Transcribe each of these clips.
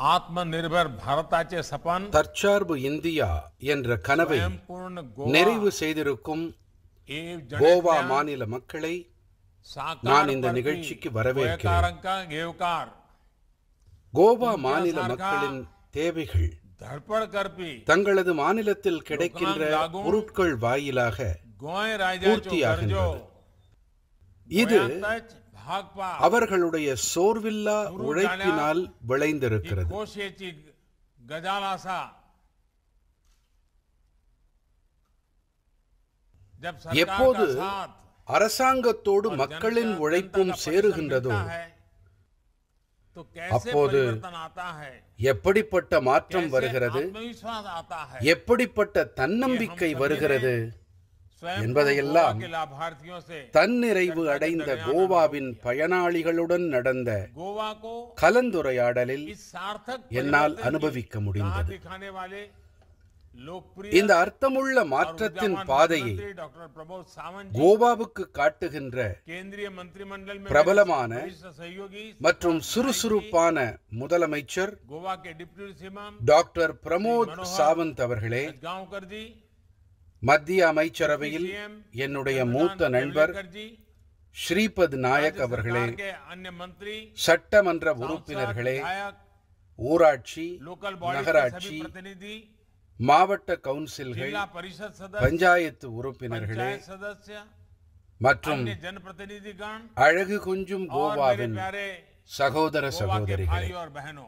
आत्मनिर्भर भारताचे सपन தற்சார்பு இந்தியா என்ற கனவை स्वयंपूर्ण गोवा நிறைவு செய்திருக்கும் एवं கோவா जड़ेत्या மாநில மக்களை साकार நான் இந்த करती நிகழ்ச்சிக்கு வரவேற்கிறேன். गोयकारांका गेवकार கோவா மாநில மக்களின் தேவைகள் धडपड करपी தங்களது மாநிலத்தில் கிடைக்கின்ற பொருட்கள் வாயிலாக गोंय राज्याच्यो பூர்த்தியாகின்றது. गरजो இது गोंयांतच भागपा அவர்களுடைய சோர்வில்லா உழைப்பினால் ही விளைந்திருக்கிறது खोशयेची गजाल आसा जब सरकार எப்போது का साथ அரசாங்கத்தோடு और மக்களின் जनता- உழைப்பும் जनता का சேருகின்றதோ परिश्रम मिलता है, तो कैसे அப்போது परिवर्तन आता है எப்படிப்பட்ட மாற்றம் कैसे வருகிறது आत्मविश्वास आता है எப்படிப்பட்ட தன்னம்பிக்கை வருகிறது स्वयं என்பதையெல்லாம் गोवा के लाभार्थियों से தன்னிறைவு அடைந்த கோவாவின் பயனாளிகளுடன் நடந்த गोवा को கலந்துரையாடலில் इस सार्थक என்னால் परिवर्तन की அனுபவிக்க राह முடிந்தது दिखाने वाले लोकप्रिय இந்த அர்த்தமுள்ள और மாற்றத்தின் विद्यमान பாதையை मुख्यमंत्री डॉक्टर प्रमोद सावंत जी கோவாவுக்கு காட்டுகின்ற केंद्रीय मंत्रिमंडल में பிரபலமான मेरे वरिष्ठ सहयोगी மற்றும் சுறுசுறுப்பான முதலமைச்சர் गोवा के deputy CM doctor Pramod Sawant அவர்களே गांवकर जी மத்திய அமைச்சரவையில் सीएम என்னுடைய மூத்த நண்பர் जी ஸ்ரீபத் நாயக் राज्य அவர்களே सरकार के अन्य मंत्री சட்டமன்ற सांसद, உறுப்பினர்களே विधायक ஊராட்சி लोकल बॉडी के நகராட்சி सभी प्रतिनिधि மாவட்ட கவுன்சில்கள் जिला परिषद सदस्य பஞ்சாயத்து உறுப்பினர்களே पंचायत सदस्य மற்றும் अन्य जनप्रतिनिधिगण அழகு கொஞ்சும் और मेरे கோவாவின் प्यारे சகோதர गोवा के சகோதரிகளே भाई और बहनों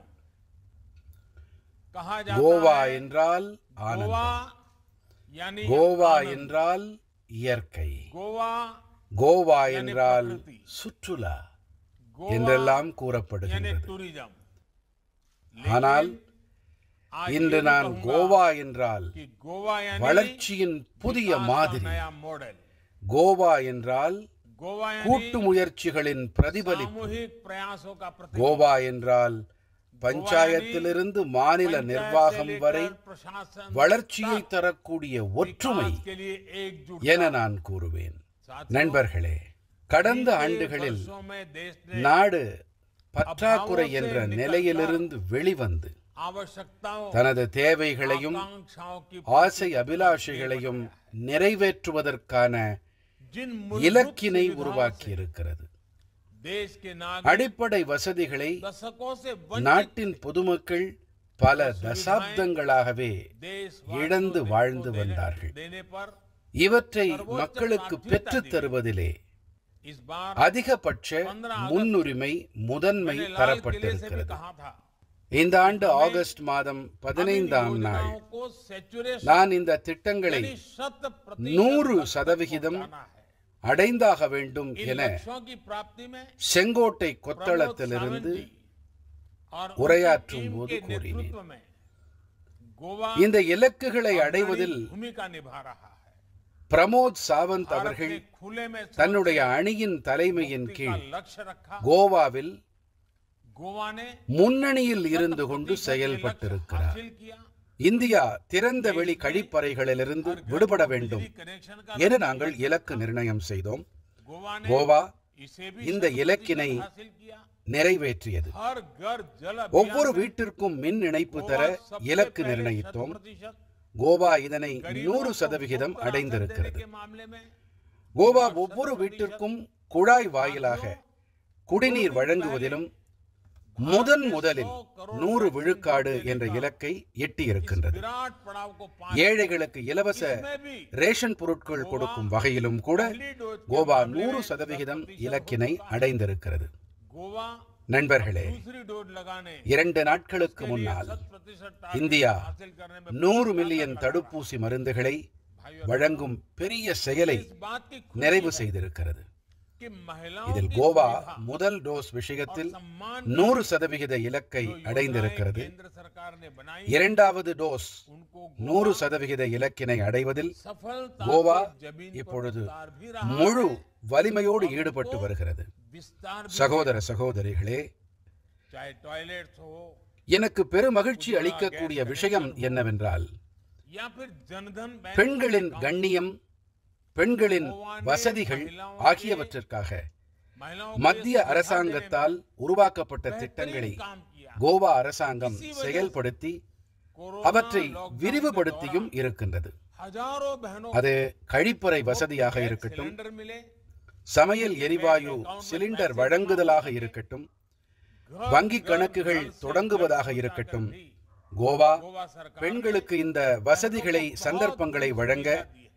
कहा जाता கோவா है என்றால் गोवा ஆனந்தம் यानी கோவா आनंद। என்றால் இயற்கை गोवा கோவா என்றால் பிரகிருதி. சுற்றுலா गोवा என்றெல்லாம் यानी கூறப்படுகின்றது टूरिज्म ஆனால் आज இன்று ये भी நான் कहूंगा கோவா என்றால் कि गोवा यानी வளர்ச்சியின் புதிய विकास का மாதிரி नया मॉडल கோவா என்றால் गोवा கூட்டு यानी முயற்சிகளின் பிரதிபலிப்பு सामूहिक प्रयासों का प्रतीक கோவா என்றால் பஞ்சாயத்திலிருந்து மாநில पंचायत நிர்வாகம் से வரை लेकर प्रशासन வளர்ச்சியை தரக்கூடிய ஒற்றுமை विकास के लिए एकजुट என நான் கூறுவேன் साथियों, நண்பர்களே கடந்த बीते ஆண்டுகளில் वर्षों में देश ने நாடு பற்றாக்குறை என்ற நிலையிலிருந்து வெளிவந்து आवश्यकताओं தனது தேவைகளையும் आकांक्षाओं की ஆசை அபிலாஷைகளையும் நிறைவேற்றுவதற்கான जिन இலக்கினை मूलभूत सुविधाओं உருவாக்கி से இருக்கிறது देश के नागरिक அடிப்படை வசதிகளை दशकों से वंचित நாட்டின் பொதுமக்கள் பல தசாப்தங்களாகவே देशवासियों இழந்து ने வாழ்ந்து को देने- வந்தார்கள் देने पर இவற்றை மக்களுக்கு பெற்றுத் தருவதிலே इस बार அதிகபட்ச முன்னுரிமை முதன்மை मैंने लाल किले से भी தரப்பட்டிருக்கிறது कहा था இந்த ஆண்டு ஆகஸ்ட் மாதம் பதினைந்தாம் நாள் योजनाओं को saturation நான் இந்த திட்டங்களை यानी शत प्रतिशत நூறு लक्ष्य तक சதவிகிதம் पहुंचाना है। அடைந்தாக வேண்டும் इन என लक्ष्यों की प्राप्ति में செங்கோட்டை प्रमोद கொத்தளத்திலிருந்து सावंत जी और உரையாற்றும் उनकी போது टीम के கூறினேன். नेतृत्व में गोवा இந்த இலக்குகளை अग्रणी அடைவதில் भूमिका निभा रहा है பிரமோத் சாவந்த் भारत அவர்கள் ने खुले में தன்னுடைய அணியின் தலைமையின் मुक्ति का கீழ் लक्ष्य रखा கோவாவில் गोवा ने முன்னணியில் இருந்து शत கொண்டு प्रतिशत ये लक्ष्य செயல்பட்டிருக்கிறார் हासिल किया இந்தியா திறந்த வெளி கழிப்பறைகளிலிருந்து हर घर விடுபட को வேண்டும் बिजली कनेक्शन का என நாங்கள் இலக்கு நிர்ணயம் செய்தோம் गोवा ने கோவா इसे भी இந்த शत இலக்கினை प्रतिशत हासिल किया நிறைவேற்றியது हर घर जल ஒவ்வொரு अभियान में வீட்டிற்கும் மின் இணைப்பு தர गोवा सबसे இலக்கு पहले நிர்ணயித்தோம் शत प्रतिशत கோவா இதனை गरीबों நூறு को சதவிகிதம் मुफ्त राशन அடைந்திருக்கிறது देने के मामले में கோவா ஒவ்வொரு வீட்டிற்கும் குழாய் வாயிலாக குடிநீர் வழங்குவதிலும் முதன் முதலில் நூறு விழுக்காடு என்ற இலக்கை எட்டியிருக்கின்றது विराट पड़ाव को पार ஏழைகளுக்கு இலவச इसमें भी ரேஷன் பொருட்கள் கொடுக்கும் வகையிலும் கூட पहली डोज के கோவா मामले நூறு में சதவிகிதம் 100% இலக்கினை அடைந்திருக்கிறது गोवा நண்பர்களே दूसरी डोज लगाने இரண்டு நாட்களுக்கு के लिए முன்னால் शत प्रतिशत टारगेट இந்தியா हासिल करने में நூறு மில்லியன் தடுப்பூசி மருந்துகளை வழங்கும் பெரிய செயலை इस बात की खुशी நிறைவு है செய்திருக்கிறது कि महिलाओं இதில் की கோவா सुविधा முதல் டோஸ் விஷயத்தில் सम्मान நூறு சதவிகித இலக்கை जो योजनाएं அடைந்திருக்கிறது केंद्र सरकार ने बनाई இரண்டாவது டோஸ் उनको நூறு சதவிகித இலக்கினை அடைவதில் सफलता கோவா से जमीन पर இப்பொழுது उतार भी रहा முழு வலிமையோடு ஈடுபட்டு வருகிறது विस्तार भी சகோதர சகோதரிகளே चाहे टॉयलेट्स हो எனக்கு பெரும் மகிழ்ச்சி அளிக்கக்கூடிய விஷயம் என்னவென்றால் या फिर जनधन बैंक பெண்களின் கண்ணியம் பெண்களின் வசதிகள் ஆகியவற்றிற்காக महिलाओं को மத்திய ये सुविधा அரசாங்கத்தால் உருவாக்கப்பட்ட देने में திட்டங்களை बेहतरीन काम किया கோவா அரசாங்கம் செயல்படுத்தி कोरोना அவற்றை लॉकडाउन के விரிவுபடுத்தியும் இருக்கின்றது दौरान हजारों बहनों அது கழிப்பறை को வசதியாக गैस இருக்கட்டும் सिलेंडर मिले சமையல் எரிவாயு சிலிண்டர் வழங்குதலாக இருக்கட்டும் घर வங்கி घर கணக்குகள் नल से தொடங்குவதாக जल இருக்கட்டும் पहुंचाकर भी கோவா गोवा सरकार பெண்களுக்கு இந்த வசதிகளை சந்தர்ப்பங்களை வழங்க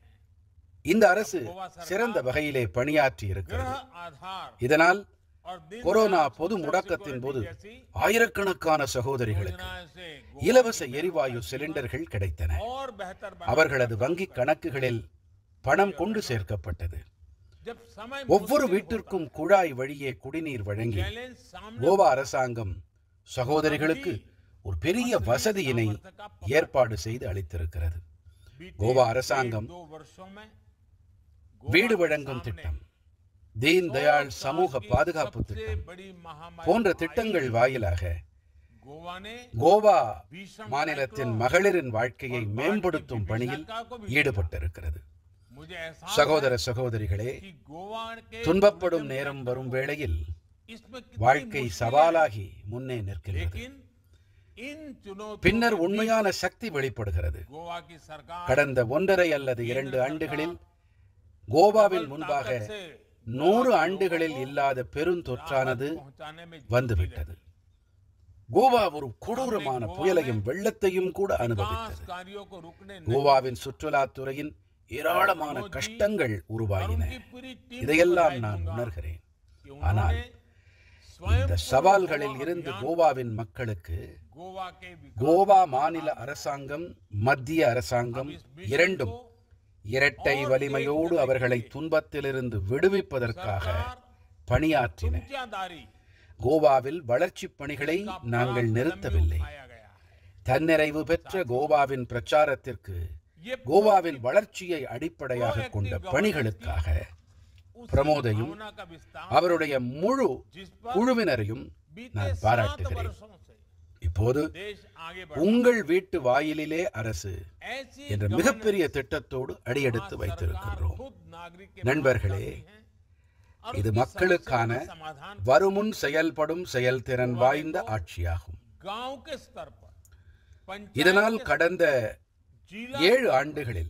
இந்த அரசு சிறந்த வகையிலே பணியாற்றி ग्रह இருக்கிறது आधार இதனால் और दिन கொரோனா दयाल பொது social முடக்கத்தின் security போது जैसी ஆயிரக்கணக்கான சகோதரிகளுக்கு योजनाएं से गोवा இலவச की எரிவாயு சிலிண்டர்கள் கிடைத்தன और बेहतर அவர்களது வங்கிக் கணக்குகளில் பணம் கொண்டு சேர்க்கப்பட்டது जब समय ஒவ்வொரு வீட்டிற்கும் குழாய் வழியே குடிநீர் வழங்கி चैलेंज सामने கோவா அரசாங்கம் சகோதரிகளுக்கு ஒரு பெரிய வசதியினை ஏற்பாடு செய்து அளித்திருக்கிறது बीते கோவா एक அரசாங்கம் दो वर्षों में வீடு गोवा के வழங்கும் सामने திட்டம் தீன் தயாள் सौ சமூக साल की பாதுகாப்பு सबसे திட்டம் बड़ी महामारी போன்ற आई। திட்டங்கள் வாயிலாக गोवा ने கோவா भीषण மாநிலத்தின் साइक्लोन மகளிரின் வாழ்க்கையை और बाढ़ की மேம்படுத்தும் பணியில் विभीषिका को भी ஈடுபட்டிருக்கிறது मुझे एहसास சகோதர है சகோதரிகளே कि गोवा के துன்பப்படும் tourism நேரம் sector வரும் को வேளையில் इसमें कितनी வாழ்க்கை मुश्किलें சவாலாகி முன்னே हैं, நிற்கின்றது लेकिन इन चुनौतियों பின்னர் के बीच உண்மையான சக்தி வெளிப்படுகிறது गोवा की सरकार கடந்த ஒன்றரை அல்லது இரண்டு ஆண்டுகளில் கோவாவில் முன்பாக ताकत से நூறு ஆண்டுகளில் இல்லாத பெருந்தொற்றானது पहुंचाने में வந்துவிட்டது கோவா ஒரு கொடூரமான புயலையும் வெள்ளத்தையும் கூட विकास அனுபவித்தது कार्यों को रुकने नहीं கோவாவின் சுற்றுலாத்துறையின் ஏராளமான கஷ்டங்கள் और உருவாகின उनकी पूरी टीम को இதையெல்லாம் बधाई நான் दूंगा உணர்கிறேன் कि ஆனால் उन्होंने स्वयं இந்த पूर्ण சவால்களில் गोवा இருந்து अभियान கோவாவின் மக்களுக்கு गोवा के विकास கோவா மாநில அரசாங்கம் மத்திய அரசாங்கம் इस मिशन இரண்டும் को இரட்டை வலிமையோடு அவர்களை துன்பத்திலிருந்து விடுவிப்பதற்காக सरकार பணியாற்றின तुमच्यादारी கோவாவில் வளர்ச்சிப் பணிகளை का நாங்கள் बड़ा कदम भी நிறுத்தவில்லை उठाया गया है। தன்னிறைவு பெற்ற கோவாவின் பிரச்சாரத்திற்கு ये கோவாவின் வளர்ச்சியை அடிப்படையாக கொண்ட பணிகளுக்காக उसी பிரமோதையும் भावना का विस्तार அவருடைய முழு जिस पर குழுவினரையும் बीते நான் सात பாராட்டுகிறேன் वर्षों से இப்போது देश आगे बढ़ உங்கள் வீட்டு வாயிலிலே அரசு ऐसी என்ற governance மிகப்பெரிய திட்டத்தோடு आज அடியெடுத்து सरकार வைத்திருக்கின்றோம் खुद नागरिक के நண்பர்களே, पास जाती है और இது उसकी மக்களுக்கான समस्याओं का समाधान வருமுன் செயல்படும் செயல்திறன் வாய்ந்த ஆட்சியாகும் गांव के स्तर पर पंचायत இதனால் के கடந்த जिला ஏழு ஆண்டுகளில்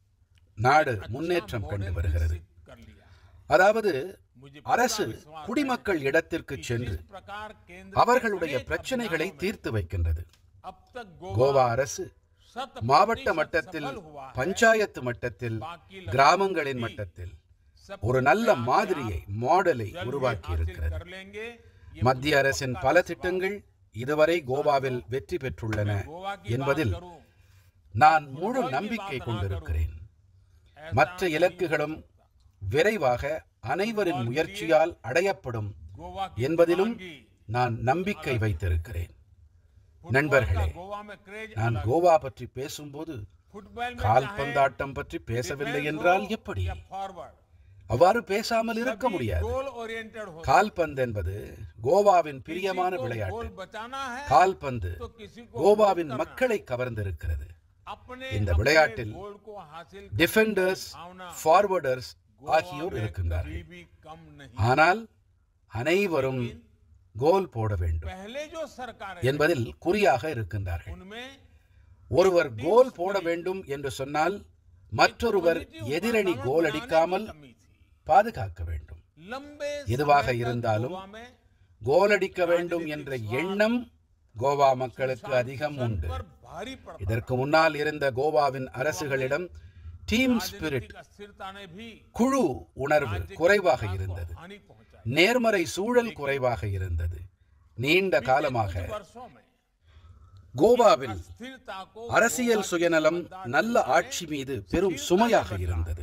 நாடு अच्छा முன்னேற்றம் मॉडल கண்டு வருகிறது विकसित कर लिया அதாவது मुझे அரசு पूरा विश्वास है குடிமக்கள் இடத்திற்கு कि சென்று जिस प्रकार केंद्र के அவர்களுடைய अनेक பிரச்சனைகளை अभियानों में தீர்த்து வைக்கின்றது अब तक கோவா गोवा அரசு शत மாவட்ட प्रतिशत மட்டத்தில் सफल हुआ है। பஞ்சாயத்து மட்டத்தில் बाकी लगभग கிராமங்களின் भी மட்டத்தில் सब ஒரு நல்ல प्रयास மாதிரியை आप மாடலை जल्द ही உருவாக்கி हासिल இருக்கிறது कर लेंगे ये மத்திய मुझे அரசின் पक्का பல विश्वास திட்டங்கள் இதுவரை கோவாவில் வெற்றி பெற்றுள்ளன है। गोवा की बात என்பதில் करूं, நான் முழு நம்பிக்கை கொண்டிருக்கிறேன் ऐसा மற்ற नहीं இலக்குகளும் விரைவாக அனைவரின் முயற்சியால் அடையப்படும் गोवा की என்பதிலும் दीवानगी, நான் நம்பிக்கை வைத்திருக்கிறேன் फुटबॉल நண்பர்களே, का गोवा में क्रेज நான் अलग। கோவா பற்றி பேசும்போது फुटबॉल में கால்பந்தாட்டம் பற்றி चाहे பேசவில்லை डिफेंस என்றால் हो எப்படி या फॉरवर्ड, அவ்வாறு பேசாமல் இருக்க सभी முடியாது गोल ओरिएंटेड हो கால்பந்து என்பது கோவாவின் किसी பிரியமான को விளையாட்டு गोल बचाना है கால்பந்து तो किसी को கோவாவின் गोल करना மக்களை கவர்ந்திருக்கிறது अपने இந்த अपने விளையாட்டில் गोल को हासिल करने டிஃபெண்டர்ஸ் की भावना ஃபார்வர்டர்ஸ் गोवा ஆகியோர் में இருக்கின்றார்கள் कभी भी कम नहीं ஆனால் அனைவரும் கோல் போட வேண்டும் पहले जो सरकार என்பதில் குறியாக இருக்கின்றார்கள் उनमें ஒருவர் கோல் போட வேண்டும் என்று சொன்னால் மற்றொருவர் எதிரணி கோல் அடிக்காமல் कमी थी பாதுகாக்க வேண்டும் लंबे எதுவாக समय तक இருந்தாலும் गोवा में கோல் அடிக்க வேண்டும் என்ற எண்ணம் கோவா மக்களுக்கு அதிகம் உண்டு पर भारी पड़ता இதற்கு முன்னால் இருந்த கோவாவின் அரசுகளிடம் டீம் ஸ்பிரிட் राजनीतिक अस्थिरता ने भी குழு உணர்வு குறைவாக विकास को இருந்தது हानि पहुंचाई நேர்மறை சூழல் குறைவாக இருந்தது நீண்ட காலமாக कुछ वर्षों में கோவாவில் स्थिरता को அரசியல் சுயநலம் நல்ல ஆட்சி மீது பெரும் சுமையாக இருந்தது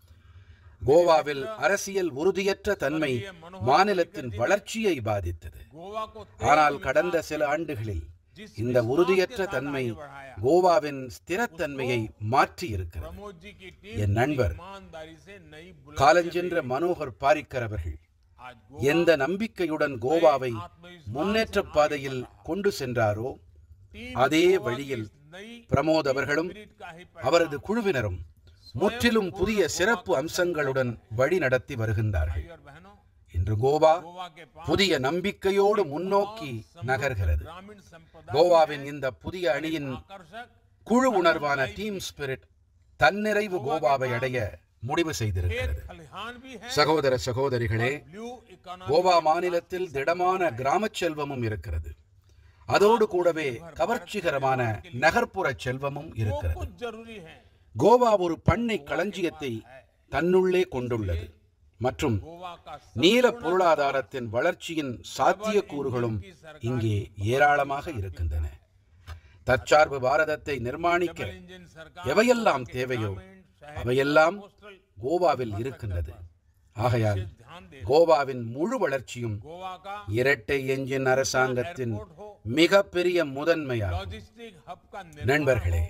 கோவாவில் அரசியல் உறுதியற்ற தன்மை மாநிலத்தின் வளர்ச்சியை பாதித்தது गोवा को ஆனால் கடந்த சில ஆண்டுகளில் இந்த உறுதியற்ற தன்மை கோவாவின் ஸ்திரத்தன்மையை மாற்றி இருக்கிறது प्रमोद जी की என் टीम நண்பர் ईमानदारी से नई बुलंदी காலஞ்சென்ற மனோகர் பாரிக்கர் அவர்கள் आज எந்த நம்பிக்கையுடன் கோவாவை முன்னேற்ற பாதையில் கொண்டு சென்றாரோ टीम அதே गोवा की வழியில் इस नई பிரமோத் அவர்களும் spirit का ही அவரது குழுவினரும் முற்றிலும் புதிய சிறப்பு அம்சங்களுடன் வழி நடத்தி வருகின்றார்கள் भाई और बहनों இன்று கோவா गोवा के पास புதிய நம்பிக்கையோடு முன்னோக்கி நகர்கிறது ग्रामीण संपदा கோவாவின் இந்த புதிய அணியின் आकर्षक குழு உணர்வான டீம் ஸ்பிரிட் தன்னிறைவு கோவாவை அடைய முடிவு செய்திருக்கிறது खलिहान भी है சகோதர சகோதரிகளே ब्लू इकोनॉमी கோவா மாநிலத்தில் திடமான கிராமச் செல்வமும் இருக்கிறது அதோடு கூடவே கவர்ச்சிகரமான நகர்ப்புற செல்வமும் இருக்கிறது कुछ जरूरी है கோவா ஒரு பண்ணை களஞ்சியத்தை தன்னுள்ளே கொண்டுள்ளது மற்றும் गोवा का நீல பொருளாதாரத்தின் வளர்ச்சியின் சாத்தியக்கூறுகளும் இங்கே ஏராளமாக இருக்கின்றன தற்சார்பு பாரதத்தை நிர்மாணிக்க इंजन सरकार எவையெல்லாம் தேவையோ அவையெல்லாம் கோவாவில் இருக்கின்றது ஆகையால் ध्यान दे கோவாவின் முழு வளர்ச்சியும் गोवा का இரட்டை எஞ்சின் அரசாங்கத்தின் மிகப்பெரிய முதன்மையாகும் लॉजिस्टिक हब का निर्माण நண்பர்களே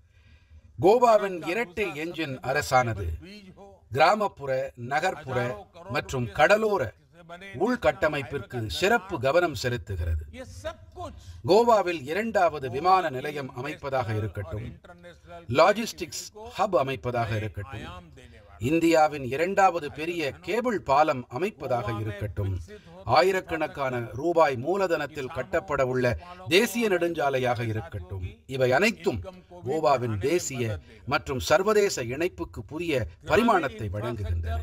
கோவாவின் இரட்டை எஞ்சின் அரசானது बीज हो கிராமப்புற நகர்ப்புற மற்றும் கடலோர से बने உள்கட்டமைப்பிற்கு சிறப்பு கவனம் செலுத்துகிறது ये सब कुछ கோவாவில் இரண்டாவது விமான நிலையம் அமைப்பதாக இருக்கட்டும் इंटरनेशनल லாஜிஸ்டிக்ஸ் ஹப் அமைப்பதாக இருக்கட்டும் आयाम देने वाला இந்தியாவின் இரண்டாவது பெரிய கேபிள் பாலம் அமைப்பதாக இருக்கட்டும் ஆயிரக்கணக்கான ரூபாய் மூலதனத்தில் கட்டப்பட உள்ள தேசிய நெடுஞ்சாலையாக இருக்கட்டும் இவை அனைத்தும் கோவாவின் தேசிய மற்றும் சர்வதேச இணைப்புக்கு புதிய பரிமாணத்தை வழங்குகின்றன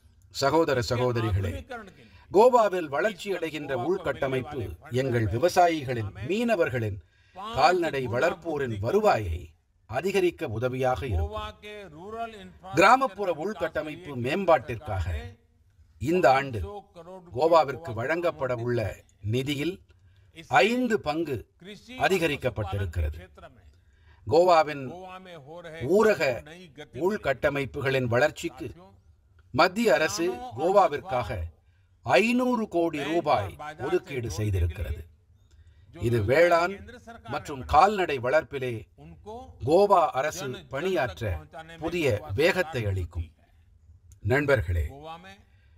சகோதர சகோதரிகளே आधुनिकीकरण के लिए கோவாவில் வளர்ச்சியடைகின்ற உள்கட்டமைப்பு எங்கள் விவசாயிகளின் மீனவர்களின் கால்நடை வளர்ப்போரின் வருவாயை அதிகரிக்க உதவியாக இருக்கும் गोवा के रूरल इंफ्रास्ट्रक्चर கிராமப்புற உள்கட்டமைப்பு மேம்பாட்டிற்காக இந்த ஆண்டு करोड़ கோவாவிற்கு வழங்கப்பட உள்ள நிதியில் ஐந்து பங்கு कृषि அதிகரிக்கப்பட்டிருக்கிறது क्षेत्र में கோவாவின் गोवा में हो रहे ஊரக नई गति உள்கட்டமைப்புகளின் வளர்ச்சிக்கு மத்திய அரசு கோவாவிற்காக ஐநூறு கோடி ரூபாய் ஒதுக்கீடு செய்திருக்கிறது இது வேளாண் மற்றும் கால்நடை வளர்ப்பிலே उनको கோவா அரசு பணியாற்ற புதிய வேகத்தை அளிக்கும் நண்பர்களே गोवा में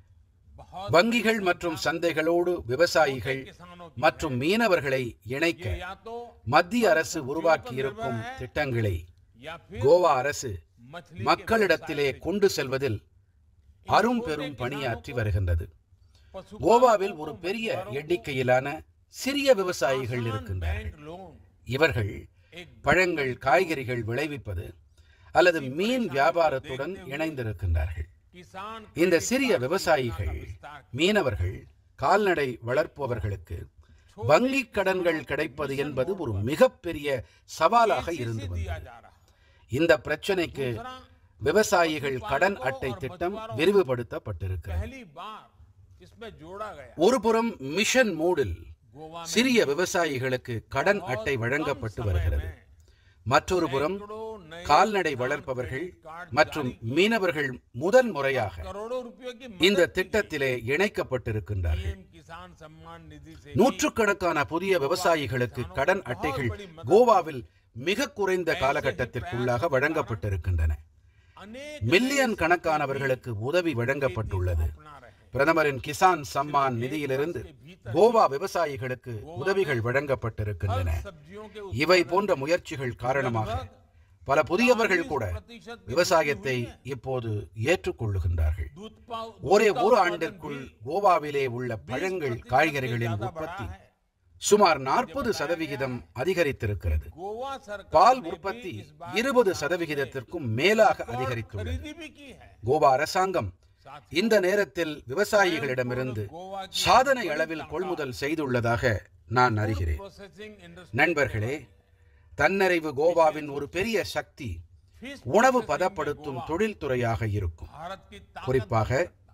बहुत வங்கிகள் மற்றும் சந்தைகளோடு விவசாயிகள் किसानों की மற்றும் மீனவர்களை இணைக்க या तो மத்திய அரசு உருவாக்கியிருக்கும் திட்டங்களை या फिर கோவா அரசு मछली மக்களிடத்திலே கொண்டு செல்வதில் அரும் பெரும் பணியாற்றி வருகின்றது पशु கோவாவில் ஒரு பெரிய எண்ணிக்கையிலான சிறிய விவசாயிகள் இருக்கின்றார்கள் बैंक लोन இவர்கள் एक பழங்கள் காய்கறிகள் விளைவிப்பது அல்லது மீன் வியாபாரத்துடன் இணைந்திருக்கின்றார்கள் किसान இந்த சிறிய விவசாயிகள் மீனவர்கள் கால்நடை வளர்ப்பவர்களுக்கு வங்கிக் கடன்கள் கிடைப்பது என்பது ஒரு மிகப்பெரிய சவாலாக இருந்து दिया வந்தது जा रहा இந்த பிரச்சனைக்கு விவசாயிகள் கடன் அட்டை திட்டம் விரிவுபடுத்தப்பட்டிருக்கிறது पहली बार इसमें जोड़ा गया ஒருபுறம் மிஷன் மூடில் गोवा में சிறிய விவசாயிகளுக்கு கடன் அட்டை வழங்கப்பட்டு வருகிறது மற்றொரு புறம் करोड़ों नए கால்நடை வளர்ப்பவர்கள் மற்றும் மீனவர்கள் முதன் முறையாக करोड़ों रुपयों की இந்த திட்டத்திலே இணைக்கப்பட்டிருக்கின்றார்கள் पीएम किसान सम्मान निधि से நூற்றுக்கணக்கான புதிய விவசாயிகளுக்கு கடன் அட்டைகள் கோவாவில் மிக குறைந்த காலகட்டத்திற்குள்ளாக வழங்கப்பட்டிருக்கின்றன अनेक மில்லியன் கணக்கானவர்களுக்கு உதவி வழங்கப்பட்டுள்ளது अपना रहे பிரதமரின் கிசான் சம்மான் நிதியிலிருந்து கோவா விவசாயிகளுக்கு உதவிகள் வழங்கப்பட்டிருக்கின்றன सब्जियों के இவை போன்ற முயற்சிகள் காரணமாக பல புதியவர்கள் கூட प्रतिशत விவசாயத்தை இப்போது ஏற்றுக்கொள்ளுகின்றார்கள் दूध पाव ஒரே ஒரு ஆண்டிற்குள் கோவாவிலே உள்ள பழங்கள் காய்கறிகளின் உற்பத்தி சுமார் நாற்பது சதவிகிதம் அதிகரித்திருக்கிறது गोवा सरकार பால் உற்பத்தி இருபது சதவிகிதத்திற்கும் மேலாக அதிகரித்துள்ளது खरीदी भी की है கோவா அரசாங்கம் இந்த நேரத்தில் விவசாயிகளிடமிருந்து சாதனை அளவில் கொள்முதல் செய்துள்ளதாக நான் அறிகிறேன் प्रोसेसिंग इंडस्ट्री நண்பர்களே தன்னிறைவு கோவாவின் ஒரு பெரிய சக்தி फिश உணவு பதப்படுத்தும் தொழில்துறையாக இருக்கும் भारत की ताकत குறிப்பாக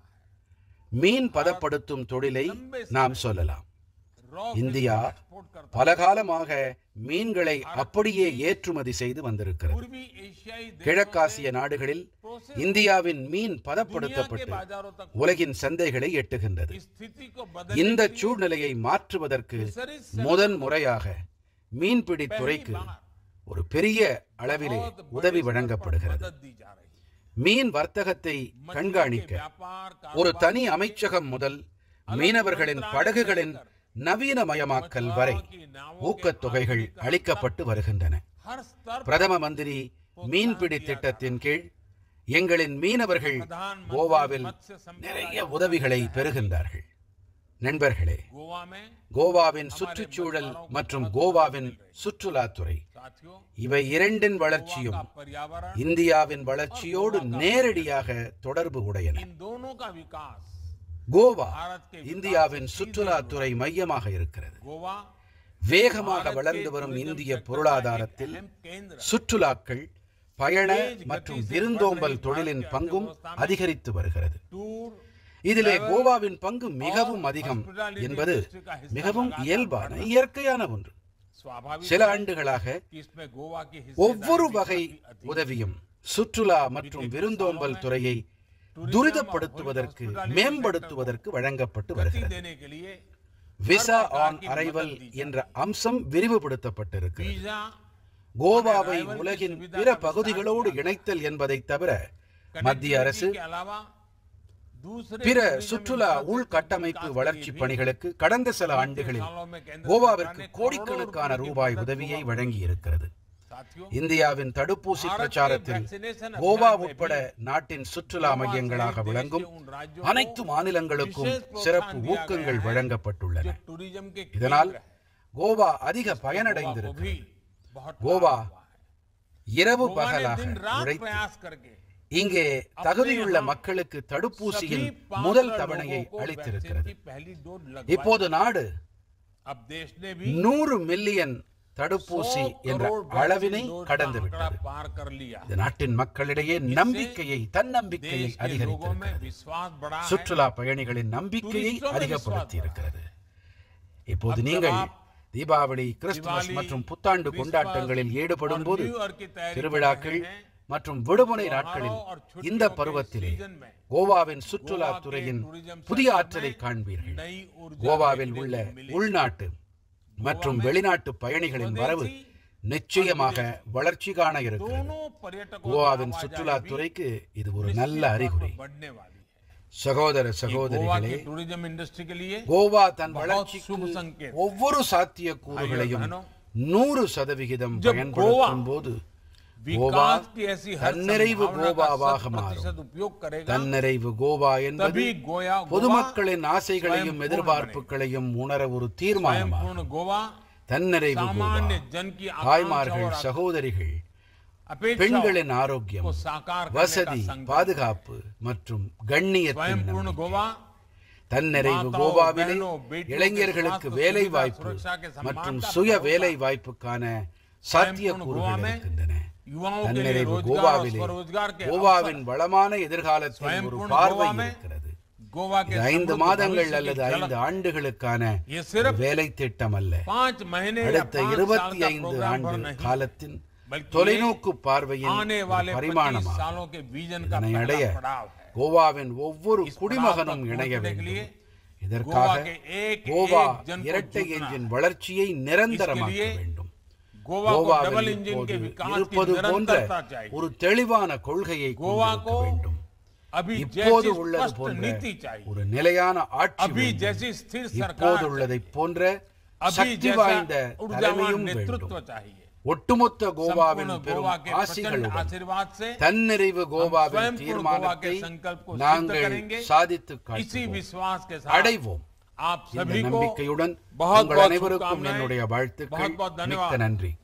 மீன் பதப்படுத்தும் தொழிலை நாம் சொல்லலாம் रॉ இந்தியா एक्सपोर्ट करता பல காலமாக மீன்களை அப்படியே ஏற்றுமதி செய்து வந்திருக்கிறது पूर्वी एशियाई देशों கிழக்காசிய நாடுகளில் இந்தியாவின் மீன் பதப்படுத்தப்பட்டு बाजारों तक உலகின் சந்தைகளை எட்டுகின்றது स्थिति को बदल இந்த சூழ்நிலையை மாற்றுவதற்கு முதன் முறையாக மீன்பிடி துறைக்கு ஒரு பெரிய அளவிலே உதவி வழங்கப்படுகிறது मदद दी जा रही है மீன் வர்த்தகத்தை கண்காணிக்க व्यापार का ஒரு தனி அமைச்சகம் முதல் மீனவர்களின் படகுகளின் நவீனமயமாக்கல் வரை ஊக்கத்தொகைகள் அளிக்கப்பட்டு வருகின்றன हर स्तर பிரதம மந்திரி மீன்பிடி திட்டத்தின் கீழ் எங்களின் மீனவர்கள் प्रधानमंत्री கோவாவில் मत्स्य संपदा நிறைய योजना உதவிகளை के तहत பெறுகின்றார்கள் நண்பர்களே गोवा में கோவாவின் சுற்றுச்சூழல் மற்றும் கோவாவின் சுற்றுலாத்துறை साथियों இவை இரண்டின் गोवा வளர்ச்சியும் का पर्यावरण இந்தியாவின் வளர்ச்சியோடு நேரடியாக தொடர்பு உடையன इन दोनों का विकास கோவா भारत के இந்தியாவின் சுற்றுலாத்துறை மையமாக இருக்கிறது गोवा வேகமாக भारत के வளர்ந்து வரும் tourism இந்திய sector का பொருளாதாரத்தில் एक अहम केंद्र है। சுற்றுலாக்கள் பயண மற்றும் விருந்தோம்பல் தொழிலின் பங்கும் அதிகரித்து வருகிறது टूर இதிலே கோவாவின் பங்கு மிகவும் அதிகம் என்பது மிகவும் இயல்பான இயற்கையான ஒன்று स्वाभाविक சில ஆண்டுகளாக कि इसमें गोवा की ஒவ்வொரு हिस्सेदारी வகை भी काफी अधिक உதவியும் சுற்றுலா மற்றும் விருந்தோம்பல் துறையை துரிதப்படுத்துவதற்கு மேம்படுத்துவதற்கு வழங்கப்பட்டு गति வருகிறது देने के लिए விசா ஆன் அரைவல் என்ற அம்சம் விரிவுபடுத்தப்பட்டிருக்கிறது वीजा கோவாவை உலகின் பிற பகுதிகளோடு இணைத்தல் என்பதை தவிர மத்திய அரசு के अलावा दूसरे பிற tourism சுற்றுலா infrastructure உள்கட்டமைப்பு विकास के வளர்ச்சி लिए भी பணிகளுக்கு கடந்த சில ஆண்டுகளில் सालों में केंद्र கோவாவிற்கு सरकार ने கோடிக்கணக்கான करोड़ों रुपए की ரூபாய் मदद உதவியை गोवा को வழங்கி இருக்கிறது साथियों இந்தியாவின் தடுப்பூசி भारत के பிரச்சாரத்தில் vaccination கோவா अभियान में உட்பட भी நாட்டின் சுற்றுலா गोवा மையங்களாக सहित देश விளங்கும் के उन राज्यों को அனைத்து மாநிலங்களுக்கும் विशेष प्रोत्साहन சிறப்பு दिया ஊக்கங்கள் गया है, வழங்கப்பட்டுள்ளன जो टूरिज्म के இதனால் केंद्र है। கோவா அதிக गोवा को பயனடைந்திருக்கிறது भी बहुत गोवा लाभ हुआ है। இரவு गोवा ने பகலாக दिन रात உழைத்து प्रयास करके இங்கே தகுதியுள்ள மக்களுக்கு தடுப்பூசியின் सभी पात्र முதல் लोगों தவணையை को वैक्सीन அளித்திருக்கிறது की पहली डोज लगवाई। இப்போது நாடு अब देश ने भी நூறு மில்லியன் தடுப்பூசி 100 என்ற करोड़ அளவினை वैक्सीन डोज கடந்து का आंकड़ा விட்டது पार कर लिया இது நாட்டின் மக்களிடையே நம்பிக்கையை தன்னம்பிக்கையை देश के लोगों में அதிகரித்திருக்கிறது विश्वास बढ़ा है சுற்றுலா பயணிகளின் நம்பிக்கையை टूरिस्टों में அதிகப்படுத்தி विश्वास இருக்கிறது இப்போது अब நீங்கள் जब आप தீபாவளி கிறிஸ்துமஸ் दिवाली, மற்றும் புத்தாண்டு क्रिसमस கொண்டாட்டங்களில் ஈடுபடும் போது और न्यू ईयर की तैयारी कर திருவிழாக்கள் रहे हैं, மற்றும் விடுமுறை त्योहारों நாட்களில் और छुट्टियों இந்த के பருவத்திலே सीजन में கோவாவின் சுற்றுலா गोवा के துறையின் tourism புதிய sector ஆற்றலை में காண்பீர்கள் नई ऊर्जा கோவாவில் देखने உள்ள को मिलेगी। உள்நாட்டு மற்றும் வெளிநாட்டு பயணிகளின் வரவு நிச்சயமாக வளர்ச்சி காண இருக்கிறது दोनों पर्यटकों की கோவாவின் आवाजाही சுற்றுலா भी துறைக்கு இது ஒரு निश्चित நல்ல तौर पर அறிகுறி बढ़ने वाली है சகோதர ये गोवा சகோதரிகளே की टूरिज्म इंडस्ट्री के लिए கோவா தன் बहुत வளர்ச்சிக்கு शुभ संकेत ஒவ்வொரு சாத்தியக்கூறுகளையும் भाइयों நூறு சதவிகிதம் जब பயன்படுத்தும் போது கோவா विकास की ऐसी हर தன்னிறைவு संभावना का கோவாவாக शत மாறும் प्रतिशत उपयोग करेगा தன்னிறைவு கோவா என்பது तभी गोया गोवा பொதுமக்களின் ஆசைகளையும் स्वयंपूर्ण எதிர்பார்ப்புகளையும் உணர ஒரு தீர்மானமாகும் स्वयंपूर्ण गोवा தன்னிறைவு கோவா सामान्य जन की आकांक्षा தாய்மார்கள் और சகோதரிகள் अपेक्षा பெண்களின் ஆரோக்கியம் को साकार करने வசதி का संकल्प பாதுகாப்பு மற்றும் கண்ணியத்தின் स्वयंपूर्ण நம்பிக்கை. गोवा தன்னிறைவு மாதாவோ, கோவாவிலே பहனோ, பேட்டியோं இளைஞர்களுக்கு के வேலை स्वास्थ्य, வாய்ப்பு सुरक्षा के सम्मान மற்றும் का சுய भरोसा। வேலை வாய்ப்புக்கான गोवा சாத்தியக்கூறுகள் में இருக்கின்றன युवाओं के लिए தன்னிறைவு रोजगार और கோவாவிலே स्वरोजगार के கோவாவின் வளமான எதிர்காலத்தின் ஒரு स्वयंपूर्ण பார்வை गोवा में இருக்கிறது गोवा के இது ஐந்து समृद्ध மாதங்கள் भविष्य அல்லது की ஐந்து झलक ஆண்டுகளுக்கான ये सिर्फ வேலை திட்டம் அல்ல पाँच महीने या அடுத்த पाँच साल இருபத்தி का ஐந்து प्रोग्राम ஆண்டு पर नहीं காலத்தின் बल्कि தொலைநோக்கு பார்வையின் आने ஒரு वाले 25 பரிமாணமாகும் सालों के विजन का இதனை पहला அடைய पड़ाव है கோவாவின் ஒவ்வொரு इस குடிமகனும் पड़ाव तक இணைய पहुंचने के வேண்டும் लिए இதற்காக गोवा के एक கோவா एक जन को இரட்டை जुटना என்ஜின் है। வளர்ச்சியை நிரந்தரமாக்க इसके लिए வேண்டும் गोवा को கோவாவில் डबल इंजन के இப்போது विकास की இருப்பது போன்ற निरंतरता चाहिए ஒரு தெளிவான கொள்கையை गोवा கொண்டிருக்க को வேண்டும் अभी இப்போது जैसी உள்ளது स्पष्ट போன்ற नीति चाहिए ஒரு நிலையான ஆட்சி अभी வேண்டும். जैसी स्थिर இப்போது सरकार உள்ளதைப் போன்ற अभी சக்தி வாய்ந்த जैसा ऊर्जावान தலைமையும் नेतृत्व வேண்டும் चाहिए ஒட்டுமொத்த கோவாவின் संपूर्ण பெரும் गोवा के प्रचंड ஆசிகளுடன் आशीर्वाद से தன்னிறைவு கோவாவின் स्वयं पूर्ण தீர்மானத்தை गोवा के संकल्प को सिद्ध நாங்கள் करेंगे। சாதித்து इसी காட்டுவோம் विश्वास के साथ அடைவோம் आप இந்த सभी को நம்பிக்கையுடன் बहुत உங்கள் बहुत அனைவருக்கும் शुभकामनाएं என்னுடைய வாழ்த்துக்கள் बहुत बहुत மிக்க धन्यवाद நன்றி